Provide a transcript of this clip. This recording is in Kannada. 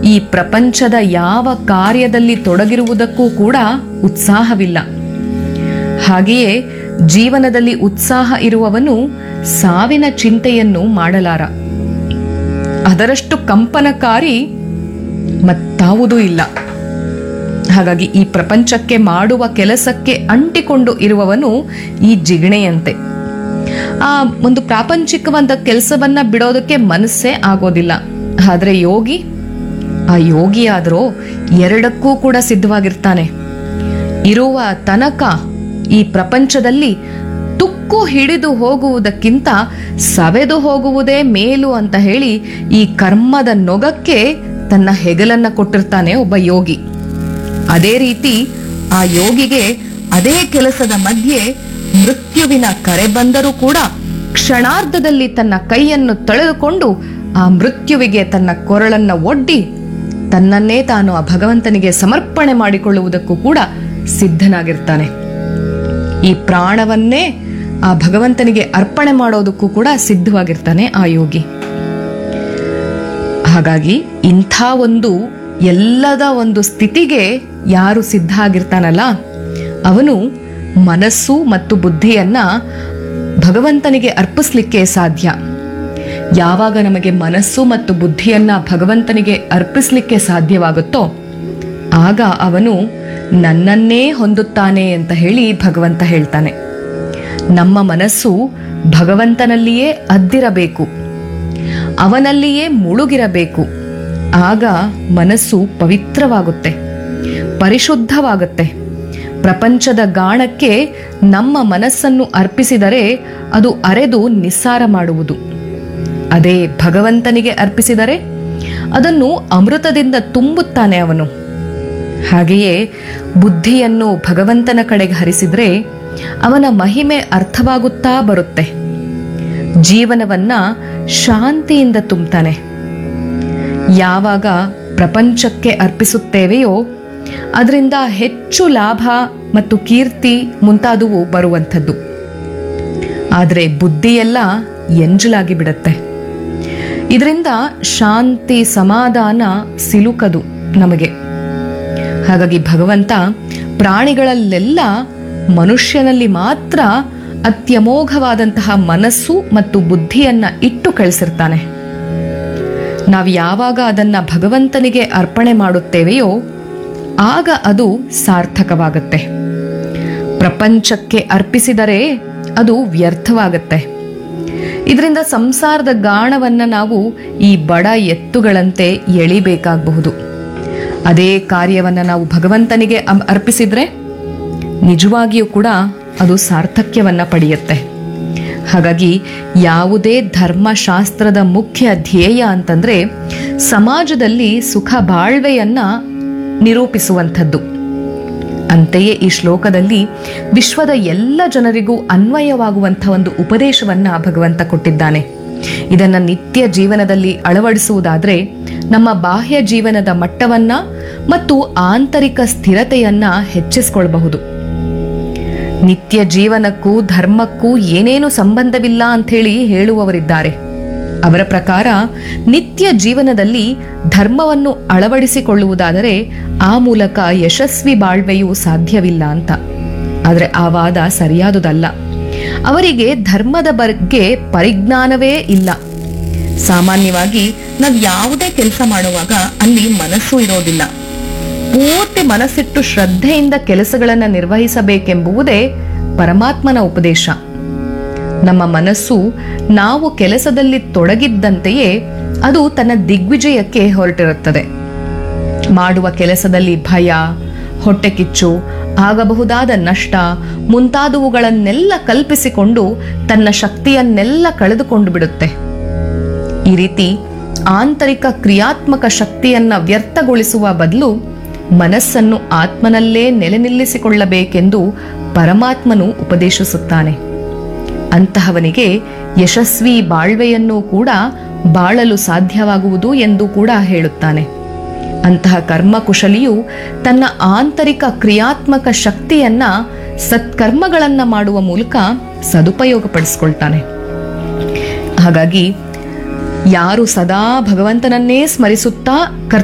ಈ ಪ್ರಪಂಚದ ಯಾವ ಕಾರ್ಯದಲ್ಲಿ ತೊಡಗಿರುವುದಕ್ಕೂ ಕೂಡ ಉತ್ಸಾಹವಿಲ್ಲ ಹಾಗೆಯೇ ಜೀವನದಲ್ಲಿ ಉತ್ಸಾಹ ಇರುವವನು ಸಾವಿನ ಚಿಂತೆಯನ್ನು ಮಾಡಲಾರ ಅದರಷ್ಟು ಕಂಪನಕಾರಿ ಮತ್ತಾವುದೂ ಇಲ್ಲ ಹಾಗಾಗಿ ಈ ಪ್ರಪಂಚಕ್ಕೆ ಮಾಡುವ ಕೆಲಸಕ್ಕೆ ಅಂಟಿಕೊಂಡು ಇರುವವನು ಈ ಜಿಗಣೆಯಂತೆ ಆ ಒಂದು ಪ್ರಾಪಂಚಿಕವಾದ ಕೆಲಸವನ್ನ ಬಿಡೋದಕ್ಕೆ ಮನಸ್ಸೇ ಆಗೋದಿಲ್ಲ ಆದ್ರೆ ಯೋಗಿ ಆ ಯೋಗಿ ಆದ್ರೂ ಎರಡಕ್ಕೂ ಕೂಡ ಸಿದ್ಧವಾಗಿರ್ತಾನೆ ಇರುವ ತನಕ ಈ ಪ್ರಪಂಚದಲ್ಲಿ ತುಕ್ಕು ಹಿಡಿದು ಹೋಗುವುದಕ್ಕಿಂತ ಸವೆದು ಹೋಗುವುದೇ ಮೇಲು ಅಂತ ಹೇಳಿ ಈ ಕರ್ಮದ ನೊಗಕ್ಕೆ ತನ್ನ ಹೆಗಲನ್ನ ಕೊಟ್ಟಿರ್ತಾನೆ ಒಬ್ಬ ಯೋಗಿ ಅದೇ ರೀತಿ ಆ ಯೋಗಿಗೆ ಅದೇ ಕೆಲಸದ ಮಧ್ಯೆ ಮೃತ್ಯುವಿನ ಕರೆ ಬಂದರೂ ಕೂಡ ಕ್ಷಣಾರ್ಧದಲ್ಲಿ ತನ್ನ ಕೈಯನ್ನು ತೊಳೆದುಕೊಂಡು ಆ ಮೃತ್ಯುವಿಗೆ ತನ್ನ ಕೊರಳನ್ನ ಒಡ್ಡಿ ತನ್ನನ್ನೇ ತಾನು ಆ ಭಗವಂತನಿಗೆ ಸಮರ್ಪಣೆ ಮಾಡಿಕೊಳ್ಳುವುದಕ್ಕೂ ಕೂಡ ಸಿದ್ಧನಾಗಿರ್ತಾನೆ ಈ ಪ್ರಾಣವನ್ನೇ ಆ ಭಗವಂತನಿಗೆ ಅರ್ಪಣೆ ಮಾಡೋದಕ್ಕೂ ಕೂಡ ಸಿದ್ಧವಾಗಿರ್ತಾನೆ ಆ ಯೋಗಿ ಹಾಗಾಗಿ ಇಂಥ ಒಂದು ಎಲ್ಲದ ಒಂದು ಸ್ಥಿತಿಗೆ ಯಾರು ಸಿದ್ಧ ಆಗಿರ್ತಾನಲ್ಲ ಅವನು ಮನಸ್ಸು ಮತ್ತು ಬುದ್ಧಿಯನ್ನ ಭಗವಂತನಿಗೆ ಅರ್ಪಿಸ್ಲಿಕ್ಕೆ ಸಾಧ್ಯ ಯಾವಾಗ ನಮಗೆ ಮನಸ್ಸು ಮತ್ತು ಬುದ್ಧಿಯನ್ನ ಭಗವಂತನಿಗೆ ಅರ್ಪಿಸ್ಲಿಕ್ಕೆ ಸಾಧ್ಯವಾಗುತ್ತೋ ಆಗ ಅವನು ನನ್ನನ್ನೇ ಹೊಂದುತ್ತಾನೆ ಅಂತ ಹೇಳಿ ಭಗವಂತ ಹೇಳ್ತಾನೆ ನಮ್ಮ ಮನಸ್ಸು ಭಗವಂತನಲ್ಲಿಯೇ ಅದ್ದಿರಬೇಕು ಅವನಲ್ಲಿಯೇ ಮುಳುಗಿರಬೇಕು ಆಗ ಮನಸ್ಸು ಪವಿತ್ರವಾಗುತ್ತೆ ಪರಿಶುದ್ಧವಾಗುತ್ತೆ ಪ್ರಪಂಚದ ಗಾಣಕ್ಕೆ ನಮ್ಮ ಮನಸ್ಸನ್ನು ಅರ್ಪಿಸಿದರೆ ಅದು ಅರೆದು ನಿಸ್ಸಾರ ಮಾಡುವುದು ಅದೇ ಭಗವಂತನಿಗೆ ಅರ್ಪಿಸಿದರೆ ಅದನ್ನು ಅಮೃತದಿಂದ ತುಂಬುತ್ತಾನೆ ಅವನು ಹಾಗೆಯೇ ಬುದ್ಧಿಯನ್ನು ಭಗವಂತನ ಕಡೆಗೆ ಹರಿಸಿದ್ರೆ ಅವನ ಮಹಿಮೆ ಅರ್ಥವಾಗುತ್ತಾ ಬರುತ್ತೆ ಜೀವನವನ್ನ ಶಾಂತಿಯಿಂದ ತುಂಬುತ್ತಾನೆ ಯಾವಾಗ ಪ್ರಪಂಚಕ್ಕೆ ಅರ್ಪಿಸುತ್ತೇವೆಯೋ ಅದರಿಂದ ಹೆಚ್ಚು ಲಾಭ ಮತ್ತು ಕೀರ್ತಿ ಮುಂತಾದವು ಬರುವಂಥದ್ದು ಆದರೆ ಬುದ್ಧಿಯೆಲ್ಲ ಎಂಜಲಾಗಿ ಬಿಡುತ್ತೆ ಇದರಿಂದ ಶಾಂತಿ ಸಮಾಧಾನ ಸಿಲುಕದು ನಮಗೆ ಹಾಗಾಗಿ ಭಗವಂತ ಪ್ರಾಣಿಗಳಲ್ಲೆಲ್ಲ ಮನುಷ್ಯನಲ್ಲಿ ಮಾತ್ರ ಅತ್ಯಮೋಘವಾದಂತಹ ಮನಸ್ಸು ಮತ್ತು ಬುದ್ಧಿಯನ್ನ ಇಟ್ಟು ಕಳಿಸಿರ್ತಾನೆ ನಾವು ಯಾವಾಗ ಅದನ್ನ ಭಗವಂತನಿಗೆ ಅರ್ಪಣೆ ಮಾಡುತ್ತೇವೆಯೋ ಆಗ ಅದು ಸಾರ್ಥಕವಾಗುತ್ತೆ ಪ್ರಪಂಚಕ್ಕೆ ಅರ್ಪಿಸಿದರೆ ಅದು ವ್ಯರ್ಥವಾಗುತ್ತೆ ಇದರಿಂದ ಸಂಸಾರದ ಗಾಣವನ್ನ ನಾವು ಈ ಬಡ ಎತ್ತುಗಳಂತೆ ಎಳಿಬೇಕಾಗಬಹುದು ಅದೇ ಕಾರ್ಯವನ್ನ ನಾವು ಭಗವಂತನಿಗೆ ಅಂ- ಅರ್ಪಿಸಿದ್ರೆ ನಿಜವಾಗಿಯೂ ಕೂಡ ಅದು ಸಾರ್ಥಕ್ಯವನ್ನ ಪಡೆಯುತ್ತೆ ಹಾಗಾಗಿ ಯಾವುದೇ ಧರ್ಮಶಾಸ್ತ್ರದ ಮುಖ್ಯ ಧ್ಯೇಯ ಅಂತಂದ್ರೆ ಸಮಾಜದಲ್ಲಿ ಸುಖ ಬಾಳ್ವೆಯನ್ನ ನಿರೂಪಿಸುವಂಥದ್ದು ಅಂತೆಯೇ ಈ ಶ್ಲೋಕದಲ್ಲಿ ವಿಶ್ವದ ಎಲ್ಲ ಜನರಿಗೂ ಅನ್ವಯವಾಗುವಂಥ ಒಂದು ಉಪದೇಶವನ್ನ ಭಗವಂತ ಕೊಟ್ಟಿದ್ದಾನೆ ಇದನ್ನ ನಿತ್ಯ ಜೀವನದಲ್ಲಿ ಅಳವಡಿಸುವುದಾದ್ರೆ ನಮ್ಮ ಬಾಹ್ಯ ಜೀವನದ ಮಟ್ಟವನ್ನ ಮತ್ತು ಆಂತರಿಕ ಸ್ಥಿರತೆಯನ್ನ ಹೆಚ್ಚಿಸಿಕೊಳ್ಳಬಹುದು ನಿತ್ಯ ಜೀವನಕ್ಕೂ ಧರ್ಮಕ್ಕೂ ಏನೇನು ಸಂಬಂಧವಿಲ್ಲ ಅಂಥೇಳಿ ಹೇಳುವವರಿದ್ದಾರೆ ಅವರ ಪ್ರಕಾರ ನಿತ್ಯ ಜೀವನದಲ್ಲಿ ಧರ್ಮವನ್ನು ಅಳವಡಿಸಿಕೊಳ್ಳುವುದಾದರೆ ಆ ಮೂಲಕ ಯಶಸ್ವಿ ಬಾಳ್ವೆಯು ಸಾಧ್ಯವಿಲ್ಲ ಅಂತ ಆದರೆ ಆ ವಾದ ಸರಿಯಾದುದಲ್ಲ ಅವರಿಗೆ ಧರ್ಮದ ಬಗ್ಗೆ ಪರಿಜ್ಞಾನವೇ ಇಲ್ಲ ಸಾಮಾನ್ಯವಾಗಿ ನಾವು ಯಾವುದೇ ಕೆಲಸ ಮಾಡುವಾಗ ಅಲ್ಲಿ ಮನಸ್ಸು ಇರೋದಿಲ್ಲ ಪೂರ್ತಿ ಮನಸ್ಸಿಟ್ಟು ಶ್ರದ್ಧೆಯಿಂದ ಕೆಲಸಗಳನ್ನು ನಿರ್ವಹಿಸಬೇಕೆಂಬುವುದೇ ಪರಮಾತ್ಮನ ಉಪದೇಶ ನಮ್ಮ ಮನಸ್ಸು ನಾವು ಕೆಲಸದಲ್ಲಿ ತೊಡಗಿದ್ದಂತೆಯೇ ಅದು ತನ್ನ ದಿಗ್ವಿಜಯಕ್ಕೆ ಹೊರಟಿರುತ್ತದೆ ಮಾಡುವ ಕೆಲಸದಲ್ಲಿ ಭಯ ಹೊಟ್ಟೆ ಕಿಚ್ಚು ಆಗಬಹುದಾದ ನಷ್ಟ ಮುಂತಾದವುಗಳನ್ನೆಲ್ಲ ಕಲ್ಪಿಸಿಕೊಂಡು ತನ್ನ ಶಕ್ತಿಯನ್ನೆಲ್ಲ ಕಳೆದುಕೊಂಡು ಬಿಡುತ್ತೆ ಈ ರೀತಿ ಆಂತರಿಕ ಕ್ರಿಯಾತ್ಮಕ ಶಕ್ತಿಯನ್ನ ವ್ಯರ್ಥಗೊಳಿಸುವ ಬದಲು ಮನಸ್ಸನ್ನು ಆತ್ಮನಲ್ಲೇ ನೆಲೆ ನಿಲ್ಲಿಸಿಕೊಳ್ಳಬೇಕೆಂದು ಪರಮಾತ್ಮನು ಉಪದೇಶಿಸುತ್ತಾನೆ ಅಂತಹವನಿಗೆ ಯಶಸ್ವಿ ಬಾಳ್ವೆಯನ್ನು ಕೂಡ ಬಾಳಲು ಸಾಧ್ಯವಾಗುವುದು ಎಂದು ಕೂಡ ಹೇಳುತ್ತಾನೆ ಅಂತಹ ಕರ್ಮಕುಶಲಿಯು ತನ್ನ ಆಂತರಿಕ ಕ್ರಿಯಾತ್ಮಕ ಶಕ್ತಿಯನ್ನ ಸತ್ಕರ್ಮಗಳನ್ನ ಮಾಡುವ ಮೂಲಕ ಸದುಪಯೋಗಪಡಿಸ್ಕೊಳ್ತಾನೆ ಹಾಗಾಗಿ ಯಾರು ಸದಾ ಭಗವಂತನನ್ನೇ ಸ್ಮರಿಸುತ್ತಾ